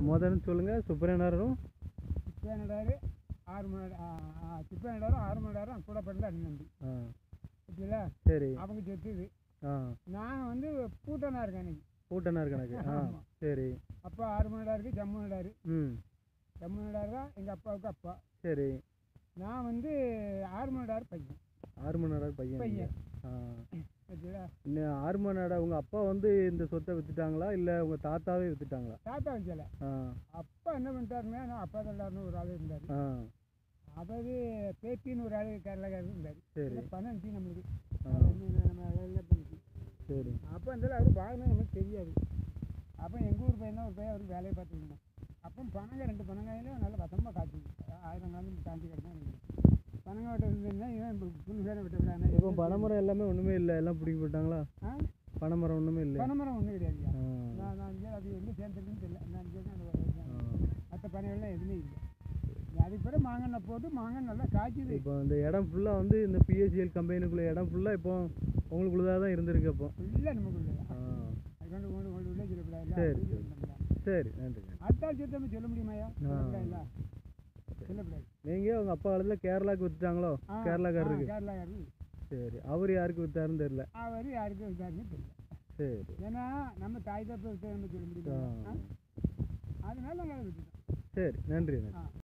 முதல்ல சொல்லுங்கள் சுப்பரனாரும் சிப்பேனடாரு ஆறு மணி சிப்பேனடாரும் ஆறு மணி நேரம் கூட பிறந்த அண்ணன் தம்பி ஆ ஓகேங்களா சரி அவங்க செத்துது ஆ நான் வந்து பூட்டனா இருக்கேன் இன்னைக்கு கூட்டனார் கணக்கு ஆ ஆமா. சரி அப்பா ஆறு மணி நேரம் இருக்கு ஜம்மு நடாரு ம் ஜம்மு நடாரு தான் எங்கள் அப்பாவுக்கு அப்பா சரி நான் வந்து ஆறு மணி நேரம் பையன் ஆறு மணி நேரம் பையன் நீங்க. பையன் ஆ ஓகேங்களா இன்னும் ஆறு மணி நேரம் உங்கள் அப்பா வந்து இந்த சொத்தை விற்றுட்டாங்களா இல்லை உங்கள் தாத்தாவே விற்றுட்டாங்களா தாத்தா வச்சல ஆ அப்பா என்ன பண்ணிட்டாருன்னா நான் அப்பா தண்டாருன்னு ஒரு ஆள் இருந்தார் ஆ அவர் பேத்தின்னு ஒரு ஆள் கேரளாக்காரர் இருந்தார் சரி பணம் இருந்துச்சு நம்மளுக்கு ஆ நம்ம வேலையில பண்ணிச்சு சரி அப்போ இருந்தாலும் அவர் வாங்கினா நமக்கு தெரியாது அப்போ எங்கள் ஊர் பையன் தான் ஒரு பையன் அவருக்கு வேலையை பார்த்துருந்தோம் அப்போ பணங்க ரெண்டு பணங்காயிலும் நல்லா வசமாக காய்ச்சி ஆயிரம் காலம் காய்ச்சி கிடக்கும் பணங்க வெட்ட இருந்ததுன்னா இவன் இப்போ புண்ணு வேலை வெட்ட விடாது இப்போ பனைமரம் எல்லாமே ஒன்றுமே இல்லை எல்லாம் பிடிங்கி போட்டாங்களா ஆ பனைமரம் ஒன்றுமே இல்லை பனைமரம் ஒன்றும் கிடையாதுயா ஆ நான் நான் இங்கே அது எங்கே சேர்ந்துருக்குன்னு தெரியல நான் இங்கே அந்த ஆ. மற்ற பனைகள்லாம் எதுவுமே இல்லை அதுக்கு பிறகு மாங்கன்னை போட்டு மாங்கன் நல்லா காய்ச்சிது இப்போ இந்த இடம் ஃபுல்லாக வந்து இந்த பிஎஸ்சிஎல் கம்பெனிக்குள்ள இடம் ஃபுல்லாக இப்போ உங்களுக்குள்ளதாக தான் இருந்திருக்கு அப்போ ஃபுல்லாக நமக்குள்ள ஆ அது கொண்டு கொண்டு கொண்டு உள்ளே சொல்லக்கூடாது சரி, சரி. சரி நன்றி நன்றி அடுத்த ஆள் சேர்த்து சொல்ல முடியுமாயா சொல்லக்கூடாதுல்ல சொல்லக்கூடாது நீங்கள் உங்கள் அப்பா காலத்தில் கேரளாவுக்கு விற்றுட்டாங்களோ ஆ, கேரளாக்காரருக்கு ஆ, கேரளாக்காரரு சரி அவர் யாருக்கு விற்றாருன்னு தெரியல அவர் யாருக்கும் விசாரின்னு தெரியல சரி ஏன்னா நம்ம தாய் தப்பை விட்டு நம்ம சொல்ல முடியுமா ஆ. ஆ? அதனால நாங்கள் அதை விட்டுட்டோம் சரி நன்றி நன்றி ஆ